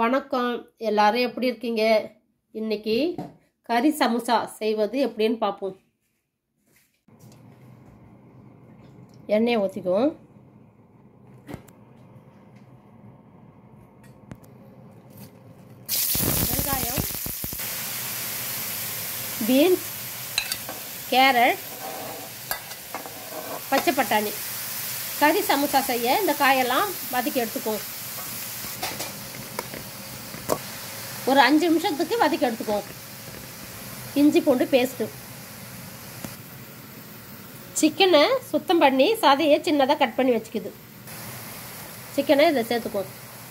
வணக்கம் எல்லாரும் எப்படி இருக்கீங்க இன்னைக்கு கறி சமோசா செய்வது எப்படின்னு பார்ப்போம் எண்ணெயை ஊற்றிக்குவோம் வெங்காயம் பீன்ஸ் கேரட் பச்சை பட்டாணி கறி சமோசா செய்ய இந்த காயெல்லாம் வதக்கி எடுத்துக்குவோம் ஒரு அஞ்சு நிமிஷத்துக்கு வதக்கி எடுத்துக்குவோம் இஞ்சி பூண்டு பேஸ்ட்டு சிக்கனை சுத்தம் பண்ணி சதையை சின்னதாக கட் பண்ணி வச்சுக்குது சிக்கனை இதை சேர்த்துக்குவோம்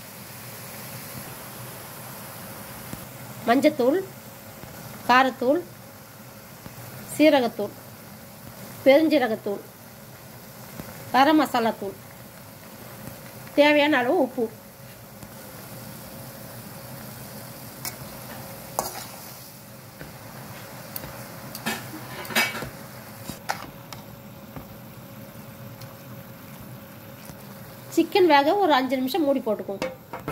மஞ்சத்தூள் காரத்தூள் சீரகத்தூள் பெருஞ்சீரகத்தூள் கரம் மசாலா தூள் தேவையான அளவு உப்பு சிக்கன் வேக ஒரு அஞ்சு நிமிஷம் மூடி போட்டுக்குவோம்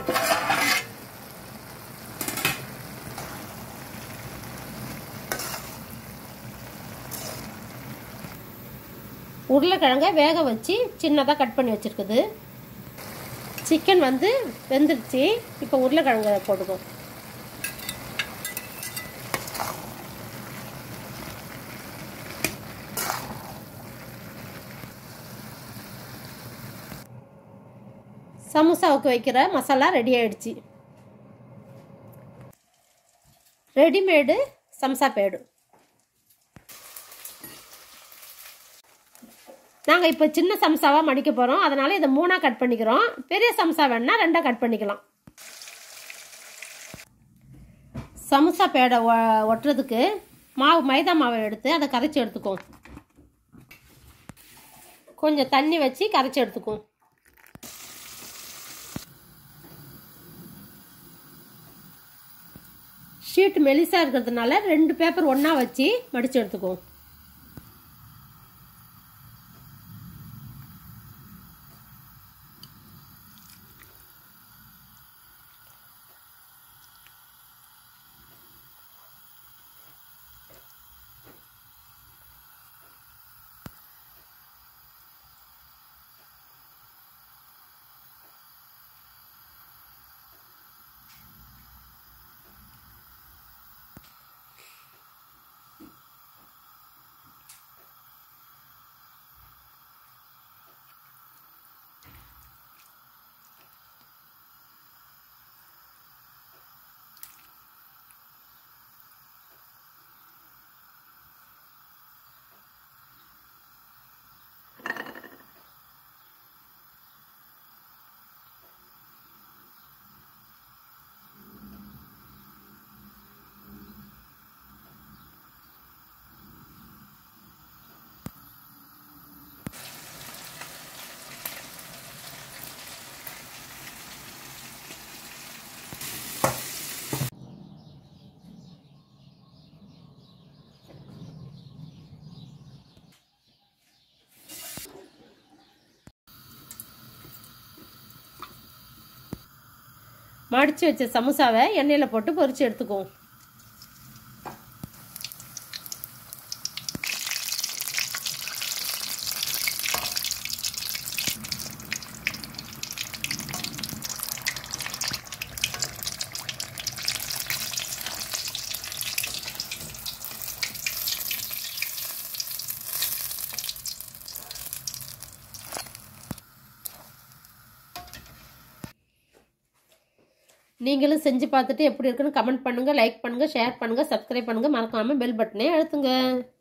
உருளைக்கிழங்க வேக வச்சு சின்னதாக கட் பண்ணி வச்சுருக்குது சிக்கன் வந்து வெந்துருச்சு இப்போ உருளைக்கிழங்க போட்டுக்குவோம் சமோசாவுக்கு வைக்கிற மசாலா ரெடி ஆயிடுச்சு ரெடிமேடு சம்சா பேடு நாங்கள் இப்போ சின்ன சம்சாவாக மடிக்க போகிறோம் அதனால் இதை மூணாக கட் பண்ணிக்கிறோம் பெரிய சம்சா வேணா ரெண்டாக கட் பண்ணிக்கலாம் சமோசா பேடை ஒ ஒட்டுறதுக்கு மாவு மைதா மாவை எடுத்து அதை கரைச்சி எடுத்துக்குவோம் கொஞ்சம் தண்ணி வச்சு கரைச்சி எடுத்துக்குவோம் ஷீட் மெலிசாக இருக்கிறதுனால ரெண்டு பேப்பர் ஒன்றா வச்சு மடித்து எடுத்துக்குவோம் மடித்து வச்ச சமோசாவை எண்ணெயில் போட்டு பொரித்து எடுத்துக்குவோம் நீங்களும் செஞ்சு பார்த்துட்டு எப்படி இருக்குன்னு கமெண்ட் பண்ணுங்கள் லைக் பண்ணுங்கள் ஷேர் பண்ணுங்கள் சப்ஸ்கிரைப் பண்ணுங்கள் மறக்காமல் பெல் பட்டனே அழுத்துங்க